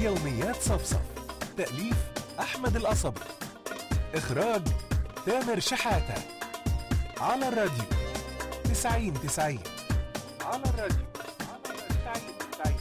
يوميات صفصف تأليف أحمد القصبي إخراج تامر شحاتة على الراديو تسعين تسعين على الراديو تسعين تسعين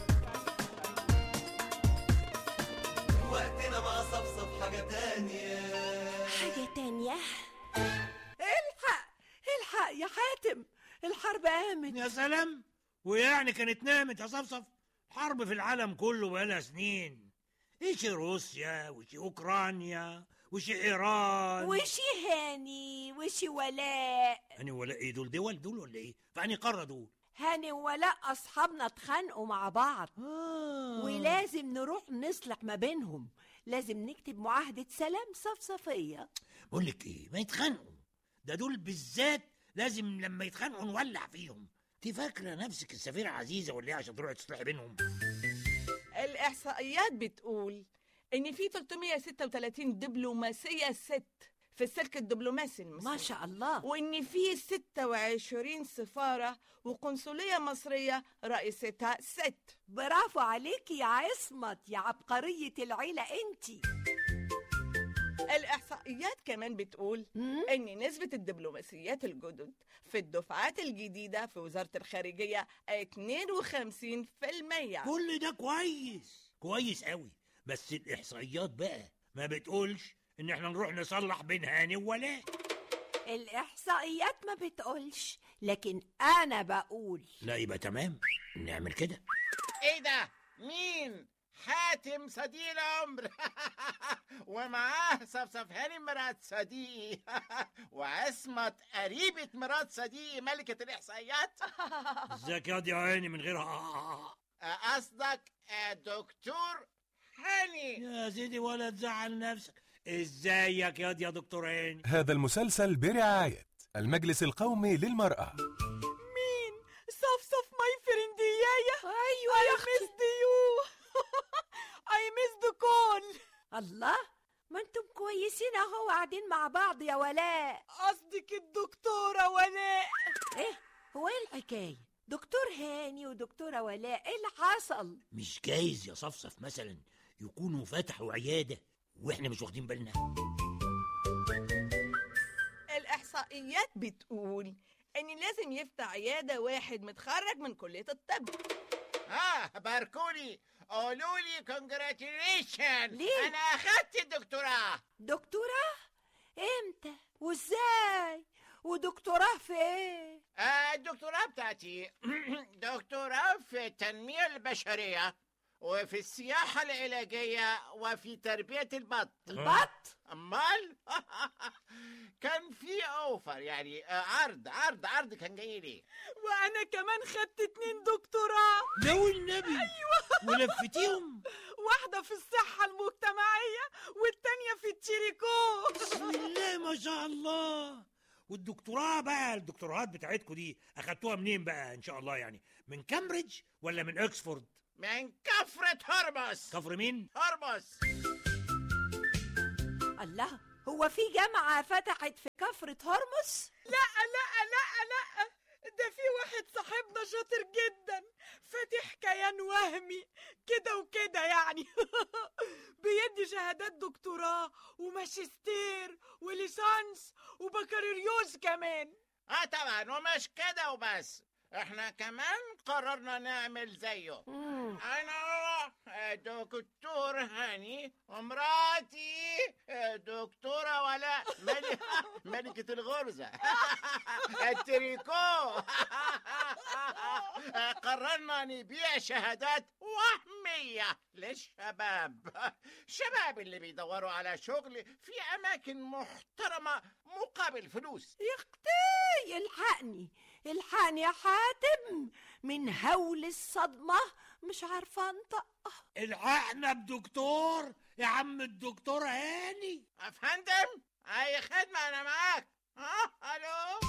وقتنا مع صفصف حاجة تانية حاجة تانية الحق الحق يا حاتم الحرب قامت يا سلام ويعني كانت نامت يا صفصف حرب في العالم كله بقالها سنين ايش روسيا وش اوكرانيا وش ايران وشي هاني وشي ولاء يعني ولا ايه دول دول دول ولا ايه فاني قاره دول هاني ولاء أصحابنا اتخانقوا مع بعض آه. ولازم نروح نصلح ما بينهم لازم نكتب معاهدة سلام صفصفية بقول لك ايه ما يتخانقوا ده دول بالذات لازم لما يتخانقوا نولع فيهم انت فاكره نفسك السفيره عزيزه ولا ايه عشان تروحي تصلحي بينهم الإحصائيات بتقول إن في 336 دبلوماسية ست في السلك الدبلوماسي المصري ما شاء الله وإن في 26 سفارة وقنصلية مصرية رئيستها ست برافو عليكي يا عصمت يا عبقرية العيلة انتي الإحصائيات كمان بتقول مم؟ إن نسبة الدبلوماسيات الجدد في الدفعات الجديدة في وزارة الخارجية 52% كل ده كويس كويس قوي بس الاحصائيات بقى ما بتقولش ان احنا نروح نصلح بين هاني وولاء الإحصائيات ما بتقولش لكن أنا بقول لا يبقى تمام نعمل كده ايه ده مين حاتم صديق العمر ومعاه صفصف هاني مرات صديقي وعصمت قريبة مرات صديقي ملكة الإحصائيات ازيك يا دي عيني من غير آه. قصدك آه، دكتور هاني يا سيدي ولا تزعل نفسك ازيك يا دي يا دكتور هاني هذا المسلسل برعاية المجلس القومي للمرأة مين صفصف ماي فرنديايا أيوة I يا missed you I missed the call الله ما انتم كويسين اهو قاعدين مع بعض يا ولاء قصدك الدكتورة ولاء ايه هو ايه الحكاية دكتور هاني ودكتورة ولاء ايه اللي حصل مش جايز يا صفصف مثلا يكونوا فتحوا عياده واحنا مش واخدين بالنا الإحصائيات بتقول إن لازم يفتح عيادة واحد متخرج من كلية الطب اه باركولي قولوا لي كونجراتيليشن ليه؟ انا اخدت الدكتوراه دكتورة امتى وازاي ودكتوراه في ايه آه، الدكتوراه بتاعتي دكتوراه في التنمية البشرية وفي السياحة العلاجية وفي تربية البط البط أمال كان في أوفر يعني آه، عرض عرض عرض كان جاي لي وأنا كمان خدت اتنين دكتوراه لو النبي ايوه ولفتيهم واحدة في الصحة المجتمعية والتانية في التشيريكو بسم الله ما شاء الله والدكتوراه بقى الدكتوراهات بتاعتكم دي اخدتوها منين بقى ان شاء الله يعني من كامبريدج ولا من اوكسفورد من كفرة هرمس كفر مين هرمس الله هو في جامعة فتحت في كفرة هرمس لا لا لا لا ده في واحد صاحبنا شاطر جدا فاتح كيان وهمي كده وكده يعني بيدي شهادات دكتوراه وماجستير وليسانس وبكالوريوس كمان اه طبعا ومش كده وبس احنا كمان قررنا نعمل زيه مم. انا آه، دكتور هاني ومراتي آه، دكتورة ولا ملك ملكة الغرزة التريكو آه، قررنا نبيع شهادات وهمية للشباب الشباب اللي بيدوروا على شغل في أماكن محترمة مقابل فلوس يا اختي الحقني الحقني يا حاتم من هول الصدمة مش عارفة انطق الحقنا بدكتور يا عم الدكتور هاني أفندم أي خدمة أنا معاك ها ألو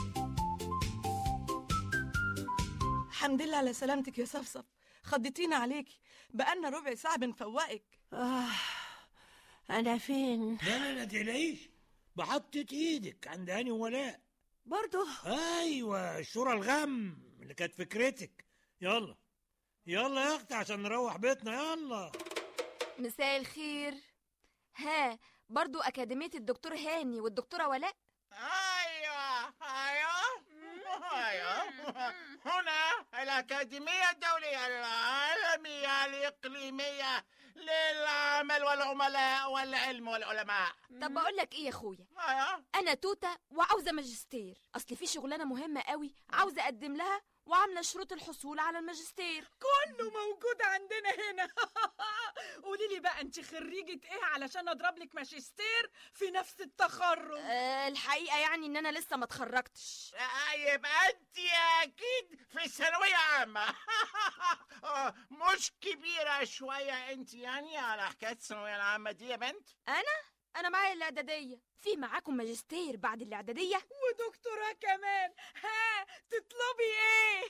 الحمد لله على سلامتك يا صفصف خضتينا عليكي بقالنا ربع ساعة بنفوقك آه أنا فين لا لا لا تقلقيش بحطة ايدك عند هاني ولاء برضو ايوه الشورى الغم اللي كانت فكرتك يلا يلا يا اختي عشان نروح بيتنا يلا مساء الخير ها برضو أكاديمية الدكتور هاني والدكتورة ولاء ايوه ايوه ايوه هنا الاكاديميه الدوليه العالميه الاقليميه للعمل والعملاء والعلم والعلماء طب بقول لك إيه يا أخويا ايوه أنا توتة وعاوزة ماجستير أصل في شغلانة مهمة قوي عاوزة أقدم لها وعاملة شروط الحصول على الماجستير كله موجود عندنا هنا قولي لي بقى انت خريجة ايه علشان اضرب لك ماجستير في نفس التخرج أه الحقيقة يعني إن أنا لسه ما اتخرجتش يبقى انت اكيد في ثانويه عامه آه، مش كبيره شويه انت يعني على حكايه الثانويه العامه دي يا بنت أنا أنا معايا الإعدادية في معاكم ماجستير بعد الإعدادية ودكتوراه كمان ها تطلبي ايه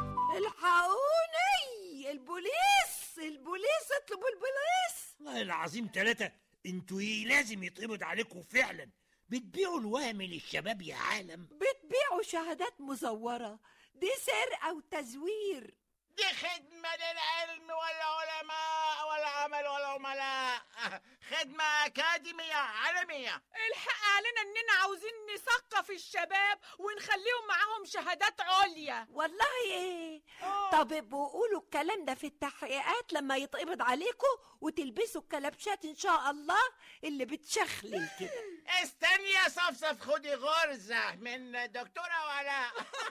الحقوني البوليس البوليس اطلبوا البوليس والله العظيم ثلاثة انتوا ايه لازم يتقبض عليكم فعلا بتبيعوا الوهم للشباب يا عالم بتبيعوا شهادات مزورة دي سرقة وتزوير دي خدمة للعلم والعلماء والعمل والعملاء خدمة أكاديمية عالمية الحق علينا اننا عاوزين نثقف الشباب ونخليهم معاهم شهادات عليا والله ايه آه. طب ابقوا قولوا الكلام ده في التحقيقات لما يتقبض عليكم وتلبسوا الكلبشات ان شاء الله اللي بتشخلل كده استني يا صفصف خدي غرزة من دكتورة ولاء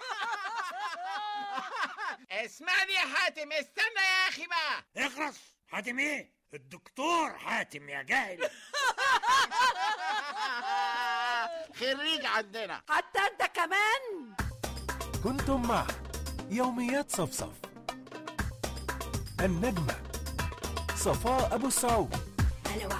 اسمعني يا حاتم استنى يا أخي بقى اخرس حاتم ايه الدكتور حاتم يا جاهل خريج عندنا حتى انت كمان كنتم مع يوميات صفصف النجمة صفاء أبو السعود